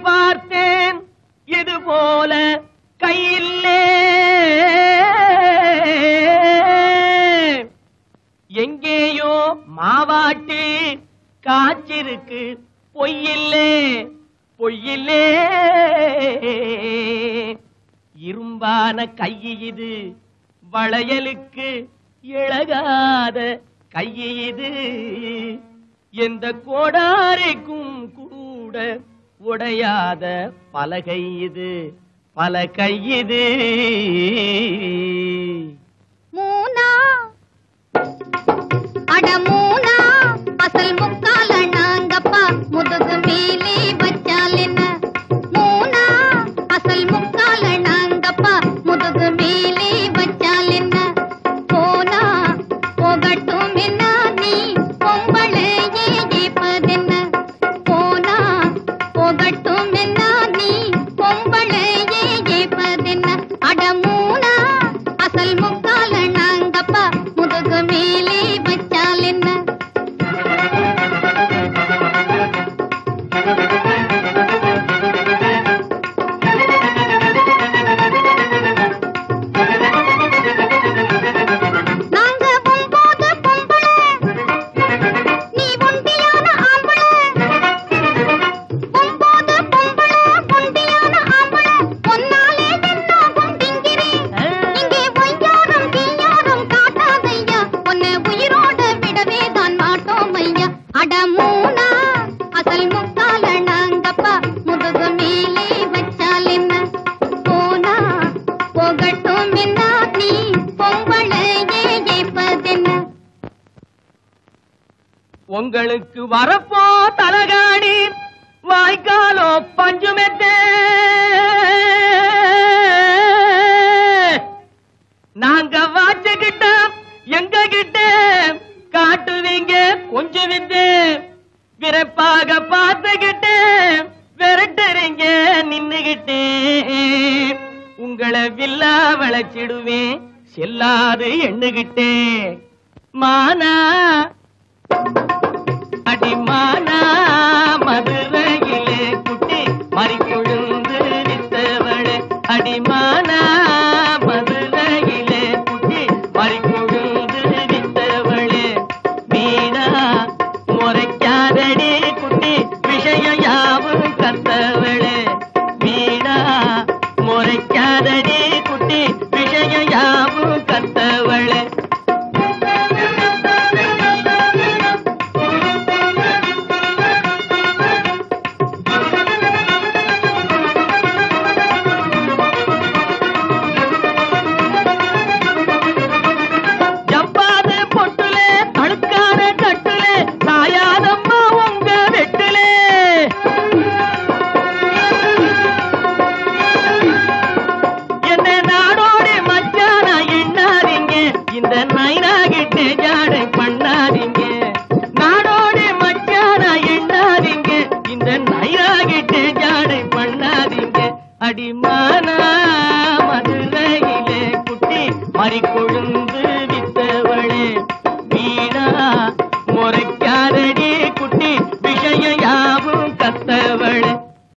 பார்த்தேன் இது போல கையில்லே எங்கேயோ மாவாட்டி காய்ச்சிருக்கு பொய்யில்லே பொய்யில்லே இரும்பான கை இது வளையலுக்கு இழகாத கை இது எந்த கோடாரைக்கும் கூட உடையாத பலகை இது பல கையுது மூனா அட மூனா அசல் முக்கால நாங்கப்பா முதுகு மேலே வச்சால் என்ன மூனா அசல் முக்கால நாங்கப்பா முதுகு மேலே வச்சால் என்ன போனா போகட்டும் என்ன நீ பொம்பளையே ஏப்பதென்ன போனா போகட்டும் என்ன நீ பொம்பளையே ஏப்பதென்ன அட மூனா அசல் முக்கால நாங்கப்பா முதுகு மேலே வச்சால் என்ன நாங்க ஒன்பது பொம்பளை நீ ஒண்டியான ஆம்பளை ஒன்பது பொம்பளை ஒண்டியான ஆம்பளை பொன்னாலே தென்னாகும் திங்கிறேன் இங்கே ஒய்யாரம் தீயாரம் காட்டாதையா உன்னை உயிரோட விடவே தான் மாட்டோம் ஐயா அட மூனா அசல் முக்கால நாங்கப்பா முதுகு மேலே வச்சால் என்ன போனா போகட்டும் என்ன நீ பொம்பளையே ஏப்பதென்ன உங்களுக்கு வரப்போ தலகாணி வாய்க்காலோ பஞ்சுமெத்தே நாங்க வாச்சுக்கிட்ட எங்க கிட்ட காட்டுவீங்க கொஞ்சம் வித்து விரைப்பாக பார்த்துக்கிட்டு விரட்டுறீங்க நின்னுகிட்டு உங்களை வில்லா வளைச்சிடுவேன் செல்லாது எண்ணுகிட்டே மானா அடிமானா மதுரையிலே குட்டி மறிக்கொழுந்து நித்தவளே அடிமானா மதுரையிலே குட்டி மறிக்கொழுந்து நித்தவளே மீனா முறைக்காதடி குட்டி விஷயம் யாவும் கத்தவளே மீனா முறைக்காதடி குட்டி விஷயம் யாவும் கத்தவளே ஜப்பாது பொட்டுலே அழுக்கான கட்டுலே சாயாதம்மா உங்க வெட்டுலே என்ன நாடோடி மச்சான எண்ணாதீங்க இந்த நைனாகிட்டே ஜாடை பண்ணாதீங்க நாடோடி மச்சான எண்ணாதீங்க இந்த நைனாகிட்டே ஜாடை பண்ணாதீங்க அடிமானா மதுரையிலே குட்டி மறிக்கொழுந்து